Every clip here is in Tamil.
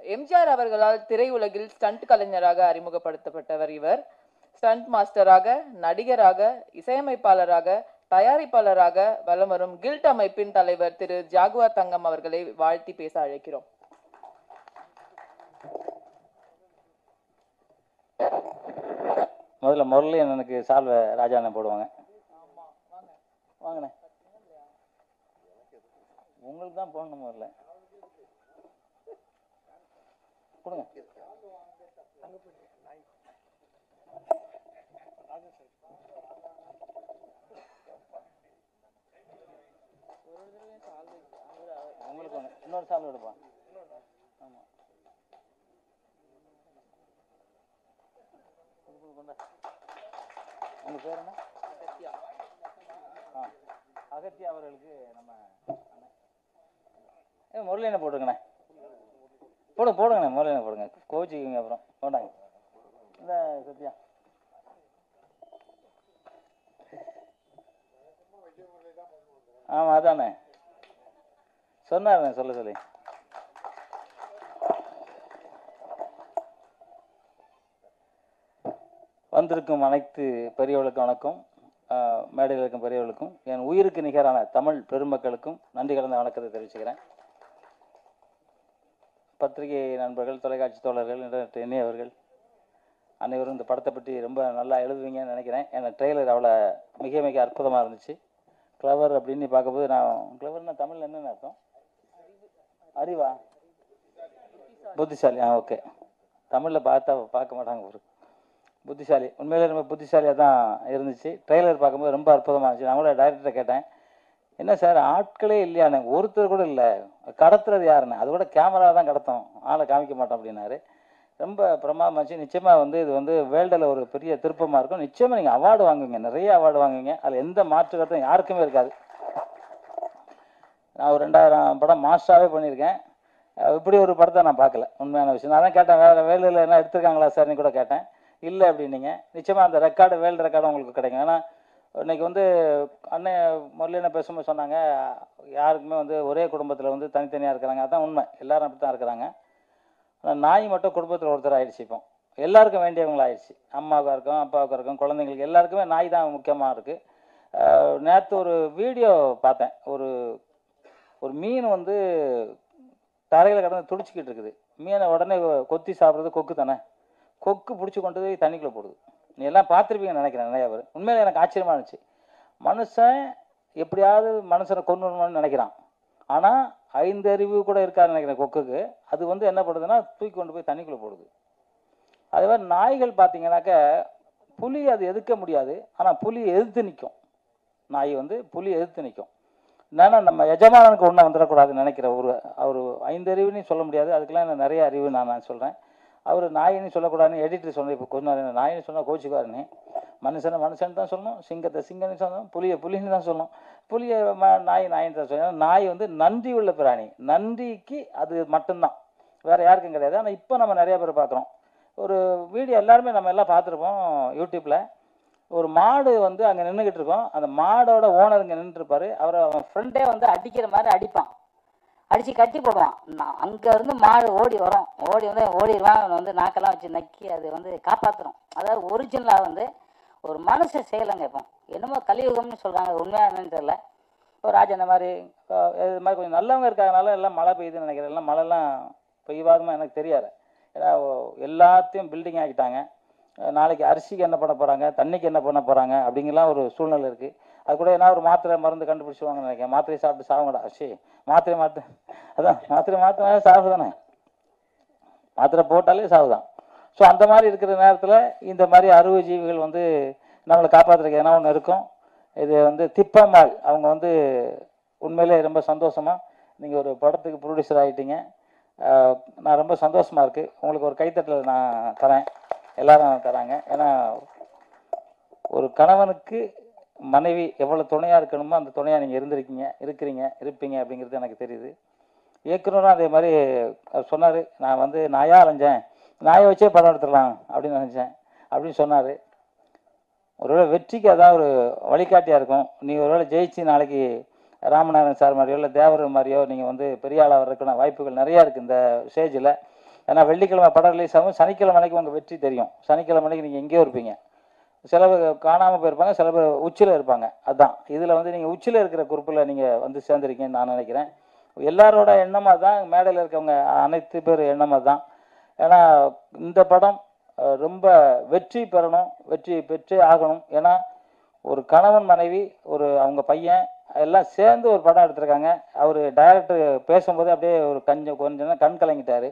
எம்ஜிஆர் அவர்களால் திரையுலகில் ஸ்டண்ட் கலைஞராக அறிமுகப்படுத்தப்பட்டவர் இவர் ஸ்டண்ட் மாஸ்டராக நடிகராக இசையமைப்பாளராக தயாரிப்பாளராக வலம் வரும் கில்ட் அமைப்பின் தலைவர் திரு ஜாகுவார் தங்கம் அவர்களை வாழ்த்தி பேச அழைக்கிறோம் முதல்ல முரளி எனக்கு சால்வை ராஜா அண்ணன் போடுவாங்க வாங்கண்ணே உங்களுக்கு தான் போடணும் முதல்ல கொடுங்க உங்களுக்கு ஒன்று இன்னொரு சால்வை எடுப்பா ஆமாம் கொண்டா உங்கள் பேர் என்ன ஆ அகத்தியா அவர்களுக்கு நம்ம அண்ணன். ஏ முரளியனை போட்டுருங்கண்ணே போடுங்க போடுங்கண்ணே முரளியனை போடுங்க கோச்சிக்கிங்க அப்புறம் கொண்டாங்க இந்த சத்யா ஆமாம் அதானே சொன்னாருண்ணே சொல்ல சொல்லி வந்திருக்கும் அனைத்து பெரியவர்களுக்கும் வணக்கம் ஆஹ் மேடையில் இருக்கும் பெரியவர்களுக்கும் என் உயிருக்கு நிகரான தமிழ் பெருமக்களுக்கும் நன்றி கலந்த வணக்கத்தை தெரிவிச்சுக்கிறேன் பத்திரிகை நண்பர்கள் தொலைக்காட்சி தோழர்கள் இன்டர்நெட் இணையவர்கள் அனைவரும் இந்த படத்தை பற்றி ரொம்ப நல்லா எழுதுவீங்கன்னு நினைக்கிறேன் ஏன்னா ட்ரெய்லர் அவ்வளோ மிக மிக அற்புதமாக இருந்துச்சு கிளவர் அப்படின்னு பார்க்கும்போது நான் கிளவர்னா தமிழில் என்னென்ன அர்த்தம் அறிவா புத்திசாலி ஆ ஓகே தமிழில் பார்த்தா பார்க்க மாட்டாங்க ஒரு புத்திசாலி உண்மையிலே ரொம்ப புத்திசாலியாக தான் இருந்துச்சு ட்ரெய்லர் பார்க்கும்போது ரொம்ப அற்புதமாக இருந்துச்சு நான் கூட டைரக்டரை கேட்டேன் என்ன சார் ஆட்களே இல்லையாண்ணே ஒருத்தர் கூட இல்லை கடத்துறது யாருண்ணே அது கூட கேமரா தான் கடத்தோம் ஆளை காமிக்க மாட்டோம் அப்படின்னாரு ரொம்ப பிரமாதமாக இருந்துச்சு நிச்சயமாக வந்து இது வந்து வேர்ல்டில் ஒரு பெரிய திருப்பமாக இருக்கும் நிச்சயமாக நீங்கள் அவார்டு வாங்குவீங்க நிறைய அவார்டு வாங்குவீங்க அதில் எந்த மாற்று கருத்தும் யாருக்குமே இருக்காது நான் ஒரு ரெண்டாயிரம் படம் மாஸ்டராகவே பண்ணியிருக்கேன் அஹ் இப்படி ஒரு படத்தை நான் பார்க்கல உண்மையான விஷயம் நான் தான் கேட்டேன் வேறு வேலையில் என்ன எடுத்திருக்காங்களா சார்னு கூட கேட்டேன் இல்லை அப்படின்னீங்க நிச்சயமாக அந்த ரெக்கார்டு வேல்டு ரெக்கார்டு உங்களுக்கு கிடைக்கும் ஏன்னா இன்னைக்கு வந்து அண்ணன் முரளியனை பேசும்போது சொன்னாங்க யாருக்குமே வந்து ஒரே குடும்பத்தில் வந்து தனித்தனியாக இருக்கிறாங்க அதான் உண்மை எல்லாரும் அப்படி தான் இருக்கிறாங்க ஆனால் நாய் மட்டும் குடும்பத்தில் ஒருத்தர் ஆயிடுச்சு இப்போ எல்லாருக்கும் வேண்டியவங்களா ஆயிடுச்சு அம்மாவுக்கா இருக்கும் அப்பாவுக்கா இருக்கும் குழந்தைங்களுக்கு எல்லாருக்குமே நாய் தான் முக்கியமாக இருக்குது நேற்று ஒரு வீடியோ பார்த்தேன் ஒரு ஒரு மீன் வந்து தரையில் கிடந்து துடிச்சிக்கிட்டு இருக்குது மீனை உடனே கொத்தி சாப்பிட்றது கொக்கு தானே கொக்கு பிடிச்சி கொண்டு போய் தண்ணிக்குள்ளே போடுது நீ எல்லாம் பார்த்துருப்பீங்கன்னு நினைக்கிறேன் நிறையா பேர் உண்மையில எனக்கு ஆச்சரியமா இருந்துச்சு மனுஷன் எப்படியாவது மனுஷனை கொண்டு வரணும்னு நினைக்கிறான் ஆனால் ஐந்து அறிவு கூட இருக்காதுன்னு நினைக்கிறேன் கொக்குக்கு அது வந்து என்ன பண்ணுதுன்னா தூக்கி கொண்டு போய் தண்ணிக்குள்ளே போடுது அதே மாதிரி நாய்கள் பார்த்தீங்கன்னாக்க புலி அது எதிர்க்க முடியாது ஆனால் புலி எதிர்த்து நிற்கும் நாய் வந்து புலி எதிர்த்து நிற்கும் என்னன்னா நம்ம எஜமானனுக்கு ஒன்றும் வந்துடக்கூடாதுன்னு நினைக்கிற ஒரு அவர் ஐந்து அறிவுன்னு சொல்ல முடியாது அதுக்கெல்லாம் எனக்கு நிறைய அறிவு நான் நான் சொல்கிறேன் அவர் நாயின்னு சொல்லக்கூடாதுன்னு எடிட்டர் சொன்ன இப்போ கொஞ்ச நேரம் நாயின்னு சொன்னால் கோச்சிக்குவாருன்னு மனுஷனை மனுஷன் தான் சொல்லணும் சிங்கத்தை சிங்கன்னு சொல்லணும் புலியை புலின்னு தான் சொல்லணும் புலியை ம- நாய் நாயின்னு தான் சொல்லணும் நாய் வந்து நன்றி உள்ள பிராணி நன்றிக்கு அது மட்டும்தான் வேற யாருக்கும் கிடையாது ஆனால் இப்போ நம்ம நிறைய பேர் பார்க்குறோம் ஒரு வீடியோ எல்லாருமே நம்ம எல்லாம் பார்த்துருப்போம் யூடியூப்பில் ஒரு மாடு வந்து அங்கே நின்றுக்கிட்டு இருக்கோம் அந்த மாடோட ஓனர் இங்கே நின்றுருப்பாரு அவரை அவன் ஃப்ரெண்டே வந்து அடிக்கிற மாதிரி அடிப்பான் அடிச்சு கட்டி போடுவான் நான் அங்க இருந்து மாடு ஓடி வரும் ஓடி வந்து ஓடிடுவான் அவன் வந்து நாக்கெல்லாம் வச்சு நக்கி அது வந்து காப்பாத்துறோம் அதாவது ஒரிஜினலாக வந்து ஒரு மனுஷன் செய்யலைங்க இப்போ என்னமோ கலியுகம்னு சொல்றாங்க உண்மையா என்னன்னு தெரியல இப்போ ராஜா இந்த மாதிரி அஹ், இது மாதிரி கொஞ்சம் நல்லவங்க இருக்கிறதுனால எல்லாம் மழை பெய்யுதுன்னு நினைக்கிறேன் எல்லாம் மழைலாம் பெய்வாதுமா எனக்கு தெரியாது ஏன்னா ஓ- எல்லாத்தையும் பில்டிங் ஆக்கிட்டாங்க அஹ், நாளைக்கு அரிசிக்கு என்ன பண்ண போகிறாங்க தண்ணிக்கு என்ன பண்ண போகிறாங்க அப்படிங்கலாம் ஒரு சூழ்நிலை இருக்குது அது கூட என்ன ஒரு மாத்திரை மருந்து கண்டுபிடிச்சிருவாங்கன்னு நினைக்கிறேன் மாத்திரையை சாப்பிட்டு சாவுங்கடா அரிசி மாத்திரை மாற்று அதான் மாத்திரை மாற்றினாலே சாவு தானே மாத்திரை போட்டாலே சாவுதான் ஸோ அந்த மாதிரி இருக்கிற நேரத்தில் இந்த மாதிரி அறுவை ஜீவிகள் வந்து நம்மளை காப்பாற்றுறதுக்கு எதனா ஒன்று இருக்கும் இது வந்து திப்பம்மாள் அவங்க வந்து உண்மையிலே ரொம்ப சந்தோஷமா நீங்கள் ஒரு படத்துக்கு ப்ரொடியூசர் ஆகிட்டீங்க நான் ரொம்ப சந்தோஷமா இருக்கு உங்களுக்கு ஒரு கைத்தட்டல் நான் தரேன் எல்லாரும் தராங்க ஏன்னா ஒரு கணவனுக்கு மனைவி எவ்வளோ துணையாக இருக்கணுமோ அந்த துணையாக நீங்கள் இருந்திருக்கீங்க இருக்கிறீங்க இருப்பீங்க அப்படிங்கிறது எனக்கு தெரியுது இயக்குனரும் அதே மாதிரி அவர் சொன்னார் நான் வந்து நாயாக அலைஞ்சேன் நாயை வச்சே படம் எடுத்துடலாம் அப்படின்னு நினச்சேன் அப்படின்னு சொன்னார் ஒருவேளை வெற்றிக்கு அதான் ஒரு வழிகாட்டியாக இருக்கும் நீ ஒருவேளை ஜெயிச்சு நாளைக்கு ராமநாதன் சார் மாதிரியோ இல்லை தேவர் மாதிரியோ நீங்கள் வந்து பெரிய ஆளாக வர்றதுக்கான வாய்ப்புகள் நிறையா இருக்குது இந்த ஸ்டேஜில் ஏன்னா வெள்ளிக்கிழமை படம் ரிலீஸ் ஆகும் சனிக்கிழமை அன்னைக்கு உங்கள் வெற்றி தெரியும் சனிக்கிழமை அன்னைக்கு நீங்கள் எங்கேயோ இருப்பீங்க சில பேர் காணாமல் போயிருப்பாங்க சில பேர் உச்சியில் இருப்பாங்க அதான் இதில் வந்து நீங்கள் உச்சியில் இருக்கிற குரூப்பில் நீங்கள் வந்து சேர்ந்துருக்கீங்கன்னு நான் நினைக்கிறேன் எல்லாரோட எண்ணமாக தான் மேடையில் இருக்கவங்க அனைத்து பேர் எண்ணமாக தான் ஏன்னா இந்த படம் அஹ், ரொம்ப வெற்றி பெறணும் வெற்றி பெற்றே ஆகணும் ஏன்னா ஒரு கணவன் மனைவி ஒரு அவங்க பையன் எல்லாம் சேர்ந்து ஒரு படம் எடுத்திருக்காங்க அவர் டைரக்டர் பேசும்போது அப்படியே ஒரு கொஞ்சம் கொஞ்சம் நேரம் கண் கலங்கிட்டாரு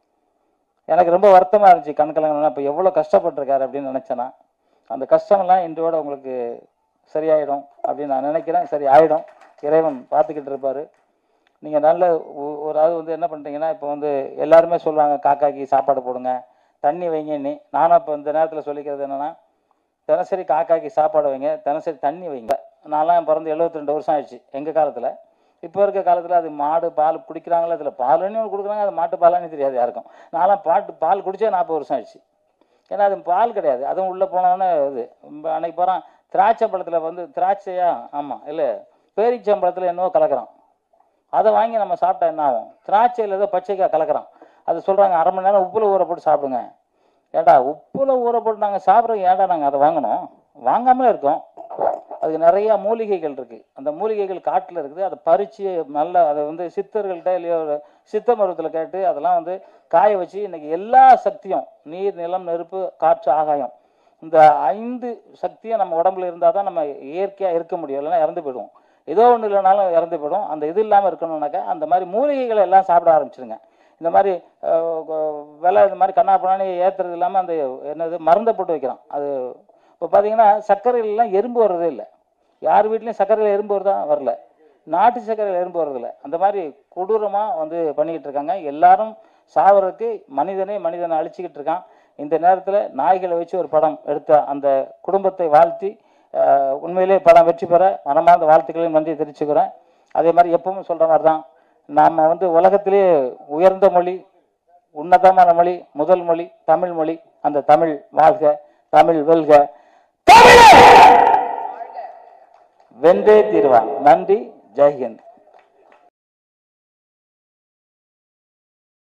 எனக்கு ரொம்ப வருத்தமாக இருந்துச்சு கண் கலங்கினா இப்போ எவ்வளோ கஷ்டப்பட்டிருக்காரு அப்படின்னு நினச்சேன்னா அந்த கஷ்டமெல்லாம் இன்றோட உங்களுக்கு சரியாயிடும் அப்படின்னு நான் நினைக்கிறேன் சரி ஆயிடும் இறைவன் பார்த்துக்கிட்டு இருப்பாரு நீங்கள் நல்ல ஒ- ஒரு ஆள் வந்து என்ன பண்ணுறீங்கன்னா இப்போ வந்து எல்லாருமே சொல்லுவாங்க காக்காக்கு சாப்பாடு போடுங்க தண்ணி வைங்க நீ நானும் இப்போ இந்த நேரத்தில் சொல்லிக்கிறது என்னென்னா தினசரி காக்காக்கு சாப்பாடு வைங்க தினசரி தண்ணி வைங்க நான்லாம் பிறந்து 72 ரெண்டு வருஷம் ஆயிடுச்சு எங்கள் காலத்தில் இப்போ இருக்க காலத்தில் அது மாடு பால் குடிக்கிறாங்களா இதில் பாலுன்னு ஒன்று கொடுக்குறாங்க அது மாட்டு பாலான்னு தெரியாது யாருக்கும் நான்லாம் பாட்டு பால் குடிச்சே நாற்பது வருஷம் ஆயிடுச்சு ஏன்னா அது பால் கிடையாது அதுவும் உள்ளே போனோன்னே இது இப்ப அன்னைக்கு போகிறான் திராட்சை பழத்தில் வந்து திராட்சையா ஆமாம் இல்லை பேரிச்சம்பழத்தில் என்னவோ கலக்கிறான் அதை வாங்கி நம்ம சாப்பிட்டா என்ன ஆகும் திராட்சையில் ஏதோ பச்சைக்காய் கலக்கிறான் அது சொல்கிறாங்க அரை மணி நேரம் உப்புல ஊற போட்டு சாப்பிடுங்க ஏடா உப்புல ஊற போட்டு நாங்கள் சாப்பிட்றோம் ஏன்டா நாங்கள் அதை வாங்கணும் வாங்காமலே இருக்கோம் அதுக்கு நிறைய மூலிகைகள் இருக்கு அந்த மூலிகைகள் காட்டில் இருக்குது அதை பறித்து நல்ல அதை வந்து சித்தர்கள்ட்ட இல்லையோ ஒரு சித்த மருவத்தில் கேட்டு அதெல்லாம் வந்து காய வச்சு இன்னைக்கு எல்லா சக்தியும் நீர் நிலம் நெருப்பு காற்று ஆகாயம் இந்த ஐந்து சக்தியும் நம்ம உடம்புல இருந்தால் தான் நம்ம இயற்கையாக இருக்க முடியும் இல்லைன்னா இறந்து போயிடுவோம் ஏதோ ஒன்று இல்லைனாலும் இறந்து போயிடும் அந்த இது இல்லாமல் இருக்கணும்னாக்கா அந்த மாதிரி மூலிகைகளை எல்லாம் சாப்பிட ஆரம்பிச்சிருங்க இந்த மாதிரி அஹ், அஹ், விலை இந்த மாதிரி கண்ணா பண்ணானே ஏற்றுறது இல்லாமல் அந்த என்னது மருந்தை போட்டு வைக்கிறான் அது இப்போ பார்த்தீங்கன்னா சர்க்கரையிலலாம் எறும்பு வர்றதே இல்லை யார் வீட்லேயும் சர்க்கரையில் எறும்பு வருதா வரல நாட்டு சர்க்கரையில் எறும்பு வர்றதில்ல அந்த மாதிரி கொடூரமாக வந்து பண்ணிக்கிட்டு இருக்காங்க எல்லாரும் சாவறதுக்கு மனிதனே மனிதனை அழிச்சிக்கிட்டு இருக்கான் இந்த நேரத்தில் நாய்களை வச்சு ஒரு படம் எடுத்த அந்த குடும்பத்தை வாழ்த்தி அஹ், உண்மையிலே படம் வெற்றி பெற மனமார்ந்த வாழ்த்துக்களையும் நன்றி தெரிவிச்சுக்கிறேன் அதே மாதிரி எப்பவும் சொல்கிற மாதிரி தான் நாம் வந்து உலகத்திலே உயர்ந்த மொழி உன்னதமான மொழி முதல் மொழி தமிழ் மொழி அந்த தமிழ் வாழ்க தமிழ் வெல்க தமிழே! வென்றே தீர்வான் நன்றி ஜெய்ஹிந்த்